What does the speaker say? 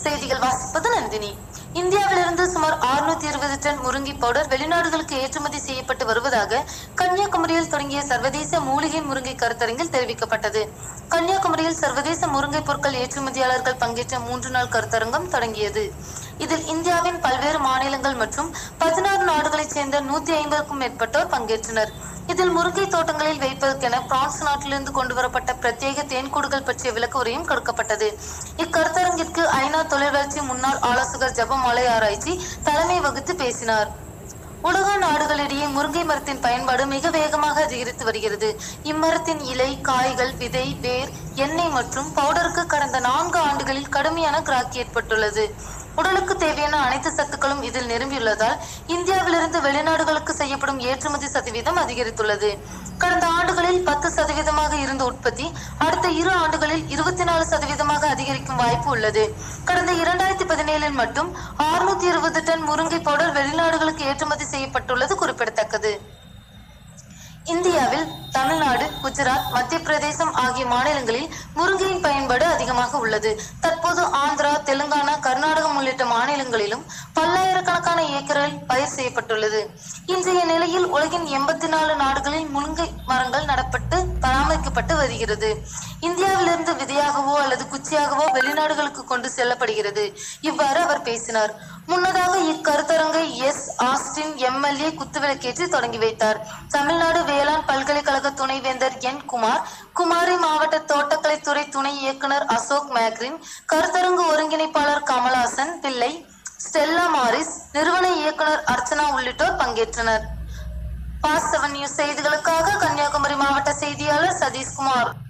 செய்திகள் வாசிப்பது நந்தினி இந்தியாவிலிருந்து சுமார் 620 இருபது டன் முருங்கை பவுடர் வெளிநாடுகளுக்கு ஏற்றுமதி செய்யப்பட்டு வருவதாக கன்னியாகுமரியில் தொடங்கிய சர்வதேச மூலிகை முருங்கை கருத்தரங்கில் தெரிவிக்கப்பட்டது கன்னியாகுமரியில் சர்வதேச முருங்கை பொருட்கள் ஏற்றுமதியாளர்கள் பங்கேற்ற மூன்று நாள் கருத்தரங்கம் தொடங்கியது இதில் இந்தியாவின் பல்வேறு மாநிலங்கள் மற்றும் பதினாறு நாடுகளைச் சேர்ந்த நூத்தி ஐம்பதுக்கும் மேற்பட்டோர் பங்கேற்றனர் இதில் முருங்கை தோட்டங்களில் வைப்பதற்கென பிரான்ஸ் நாட்டிலிருந்து கொண்டு வரப்பட்ட பிரத்யேக தேன்கூடுகள் பற்றிய விளக்க உரையும் கொடுக்கப்பட்டது இக்கருத்தரங்கிற்கு ஐநா தொழில் வளர்ச்சி முன்னாள் ஆலோசகர் ஜபமாலை ஆராய்ச்சி தலைமை வகுத்து பேசினார் உலக நாடுகளிடையே முருங்கை மரத்தின் பயன்பாடு மிக வேகமாக அதிகரித்து வருகிறது இம்மரத்தின் இலை காய்கள் விதை வேர் எண்ணெய் மற்றும் பவுடருக்கு கடந்த நான்கு ஆண்டுகளில் கடுமையான கிராக்கி ஏற்பட்டுள்ளது உடலுக்கு தேவையான அனைத்து சத்துக்களும் இதில் நிரம்பியுள்ளதால் இந்தியாவிலிருந்து வெளிநாடுகளுக்கு செய்யப்படும் ஏற்றுமதி சதவீதம் அதிகரித்துள்ளது கடந்த ஆண்டுகளில் பத்து சதவீதமாக இருந்த உற்பத்தி அடுத்த இரு ஆண்டுகளில் இருபத்தி நாலு சதவீதமாக அதிகரிக்கும் வாய்ப்பு உள்ளது கடந்த இரண்டாயிரத்தி பதினேழில் மட்டும் 620 இருபது டன் முருங்கை பவுடர் வெளிநாடுகளுக்கு ஏற்றுமதி செய்யப்பட்டுள்ளது குறிப்பிடத்தக்கது இந்தியாவில் தமிழ்நாடு குஜராத் மத்திய பிரதேசம் ஆகிய மாநிலங்களில் முருங்கையின் பயன்பாடு அதிகமாக உள்ளது தற்போது ஆந்திரா தெலுங்கானா கர்நாடகம் உள்ளிட்ட மாநிலங்களிலும் பல்லாயிரக்கணக்கான ஏக்கரில் பயிர் செய்யப்பட்டுள்ளது இன்றைய நிலையில் உலகின் எண்பத்தி நாலு நாடுகளில் முருங்கை மரங்கள் நடப்பட்டு பராமரிக்கப்பட்டு வருகிறது இந்தியாவிலிருந்து விதையாகவோ அல்லது குச்சியாகவோ வெளிநாடுகளுக்கு கொண்டு செல்லப்படுகிறது இவ்வாறு அவர் பேசினார் முன்னதாக இக்கருத்தரங்கை எஸ் ஆஸ்டின் எம்எல்ஏ குத்துவிளக்கேற்றி தொடங்கி வைத்தார் தமிழ்நாடு வேளாண் பல்கலைக்கழக துணைவேந்தர் என் குமார் குமாரி மாவட்ட தோட்டக்கலைத்துறை துணை இயக்குனர் அசோக் மேக்ரின் கருத்தரங்கு ஒருங்கிணைப்பாளர் கமலாசன் பிள்ளை ஸ்டெல்லா மாரிஸ் நிறுவன இயக்குனர் அர்ச்சனா உள்ளிட்டோர் பங்கேற்றனர் பாஸ் செவன் நியூஸ் செய்திகளுக்காக கன்னியாகுமரி மாவட்ட செய்தியாளர் சதீஷ்குமார்